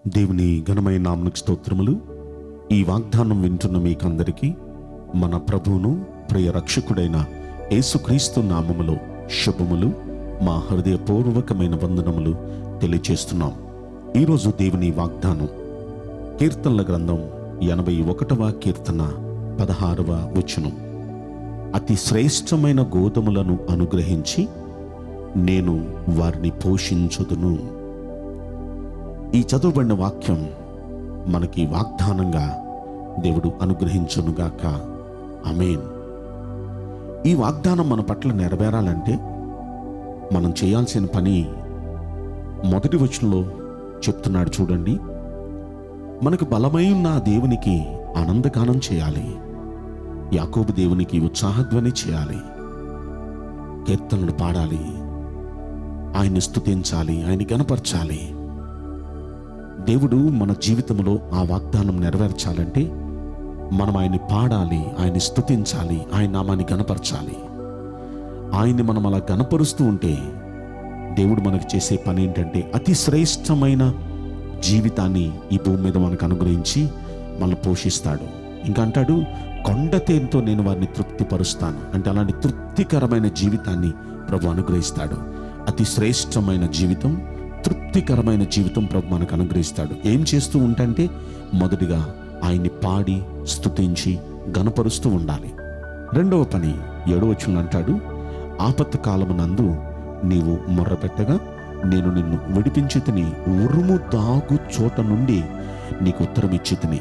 దేవుని ఘనమైన నామనికి స్తోత్రములు ఈ వాగ్దానం వింటున్న మీకందరికీ మన ప్రభువును ప్రియ రక్షకుడైన యేసుక్రీస్తు నామములో శుభములు మా హృదయపూర్వకమైన వందనములు తెలియచేస్తున్నాం ఈరోజు దేవుని వాగ్దానం కీర్తనల గ్రంథం ఎనభై ఒకటవ కీర్తన పదహారవ వచనం అతి శ్రేష్టమైన గోధుమలను అనుగ్రహించి నేను వారిని పోషించుదును ఈ చదువుబడిన వాక్యం మనకి వాగ్దానంగా దేవుడు అనుగ్రహించునుగాక అమేన్ ఈ వాగ్దానం మన పట్ల నెరవేరాలంటే మనం చేయాల్సిన పని మొదటి వచనంలో చెప్తున్నాడు చూడండి మనకు బలమైన ఆ దేవునికి ఆనందగానం చేయాలి యాకోబు దేవునికి ఉత్సాహధ్వని చేయాలి కీర్తనలు పాడాలి ఆయన్ని స్తుతించాలి ఆయన్ని గనపరచాలి దేవుడు మన జీవితంలో ఆ వాగ్దానం నెరవేర్చాలంటే మనం ఆయన్ని పాడాలి ఆయన్ని స్తుతించాలి ఆయన నామాన్ని గనపరచాలి ఆయన్ని మనం అలా గనపరుస్తూ ఉంటే దేవుడు మనకు చేసే పని ఏంటంటే అతి శ్రేష్టమైన జీవితాన్ని ఈ భూమి మీద మనకు అనుగ్రహించి మనల్ని పోషిస్తాడు ఇంకా అంటాడు కొండతేంతో నేను వారిని తృప్తిపరుస్తాను అంటే అలాంటి తృప్తికరమైన జీవితాన్ని ప్రభు అనుగ్రహిస్తాడు అతి శ్రేష్టమైన జీవితం తృప్తికరమైన జీవితం ప్రభు మనకు అనుగ్రహిస్తాడు ఏం చేస్తూ ఉంటంటే మొదటిగా ఆయన్ని పాడి స్తుతించి గనపరుస్తూ ఉండాలి రెండవ పని ఏడవచనం అంటాడు ఆపత్తు కాలమునందు నీవు మొర్రపెట్టగా నేను నిన్ను విడిపించి తిని ఉరుము దాగు చోట నుండి నీకు ఉత్తరం ఇచ్చి తిని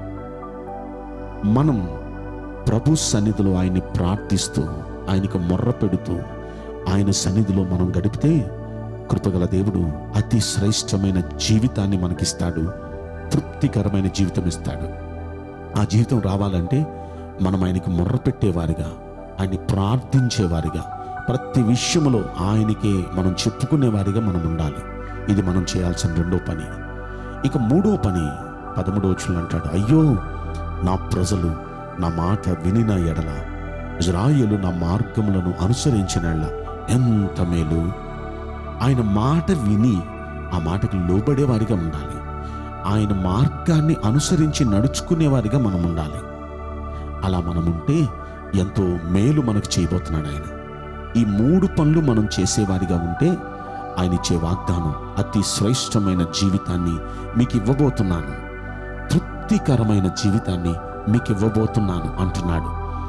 మనం ప్రభు సన్నిధిలో ఆయన్ని ప్రార్థిస్తూ ఆయనకు మొర్ర పెడుతూ ఆయన సన్నిధిలో మనం గడిపితే కృపగల దేవుడు అతి శ్రేష్టమైన జీవితాన్ని మనకిస్తాడు తృప్తికరమైన జీవితం ఇస్తాడు ఆ జీవితం రావాలంటే మనం ఆయనకి మొర్ర పెట్టేవారిగా ఆయన్ని ప్రార్థించేవారిగా ప్రతి విషయంలో ఆయనకే మనం చెప్పుకునేవారిగా మనం ఉండాలి ఇది మనం చేయాల్సిన రెండో పని ఇక మూడో పని పదమూడో వచనంలో అంటాడు అయ్యో నా ప్రజలు నా మాట వినిన ఎడల ఇజ్రాయేలు నా మార్గములను అనుసరించిన ఎడల ఎంత మేలు ఆయన మాట విని ఆ మాటకు లోబడేవారిగా ఉండాలి ఆయన మార్గాన్ని అనుసరించి నడుచుకునేవారిగా మనం ఉండాలి అలా మనం ఉంటే ఎంతో మేలు మనకు చేయబోతున్నాడు ఆయన ఈ మూడు పనులు మనం చేసేవారిగా ఉంటే ఆయన ఇచ్చే వాగ్దానం అతి శ్రేష్టమైన జీవితాన్ని మీకు ఇవ్వబోతున్నాను తృప్తికరమైన జీవితాన్ని మీకు ఇవ్వబోతున్నాను అంటున్నాడు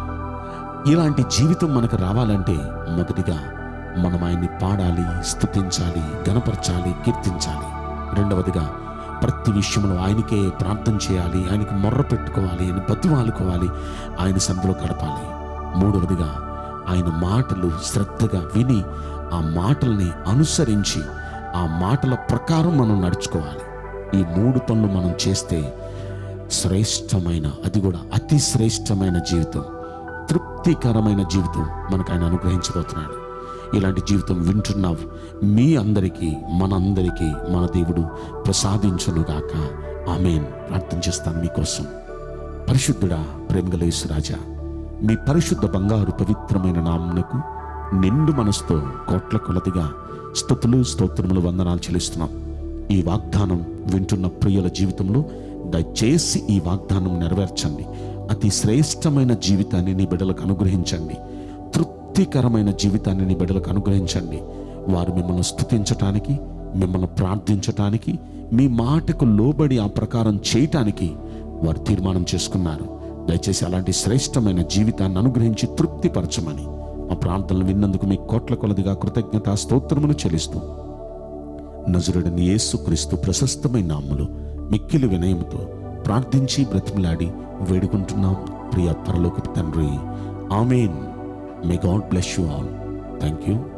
ఇలాంటి జీవితం మనకు రావాలంటే మొదటిగా మనం ఆయన్ని పాడాలి స్తుతించాలి గనపరచాలి కీర్తించాలి రెండవదిగా ప్రతి విషయంలో ఆయనకే ప్రార్థన చేయాలి ఆయనకి మొర్ర పెట్టుకోవాలి ఆయన బతిమాలుకోవాలి ఆయన సందులో గడపాలి మూడవదిగా ఆయన మాటలు శ్రద్ధగా విని ఆ మాటల్ని అనుసరించి ఆ మాటల ప్రకారం మనం నడుచుకోవాలి ఈ మూడు పనులు మనం చేస్తే శ్రేష్టమైన అది కూడా అతి శ్రేష్టమైన జీవితం తృప్తికరమైన జీవితం మనకు ఆయన అనుగ్రహించబోతున్నాడు ఇలాంటి జీవితం వింటున్నావు మీ అందరికీ మనందరికీ మన దేవుడు ప్రసాదించునుగాక ఆమెన్ ప్రార్థన చేస్తాను మీకోసం పరిశుద్ధుడా ప్రేమగల రాజా మీ పరిశుద్ధ బంగారు పవిత్రమైన నామునకు నిండు మనసుతో కోట్ల కొలదిగా స్థుతులు స్తోత్రములు వందనాలు చెల్లిస్తున్నాం ఈ వాగ్దానం వింటున్న ప్రియుల జీవితంలో దయచేసి ఈ వాగ్దానం నెరవేర్చండి అతి శ్రేష్టమైన జీవితాన్ని నీ బిడ్డలకు అనుగ్రహించండి తృప్తికరమైన జీవితాన్ని నీ బిడ్డలకు అనుగ్రహించండి వారు మిమ్మల్ని స్తుతించటానికి మిమ్మల్ని ప్రార్థించటానికి మీ మాటకు లోబడి ఆ ప్రకారం చేయటానికి వారు తీర్మానం చేసుకున్నారు దయచేసి అలాంటి శ్రేష్టమైన జీవితాన్ని అనుగ్రహించి తృప్తిపరచమని మా ప్రార్థనలు విన్నందుకు మీ కోట్ల కొలదిగా కృతజ్ఞత స్తోత్రములు చెల్లిస్తూ నజరుడిని యేసుక్రీస్తు ప్రశస్తమైన నామములు మిక్కిలి వినయముతో ప్రార్థించి బ్రతిమలాడి వేడుకుంటున్నాం ప్రియ పరలోకపు తండ్రి amen may God bless you all thank you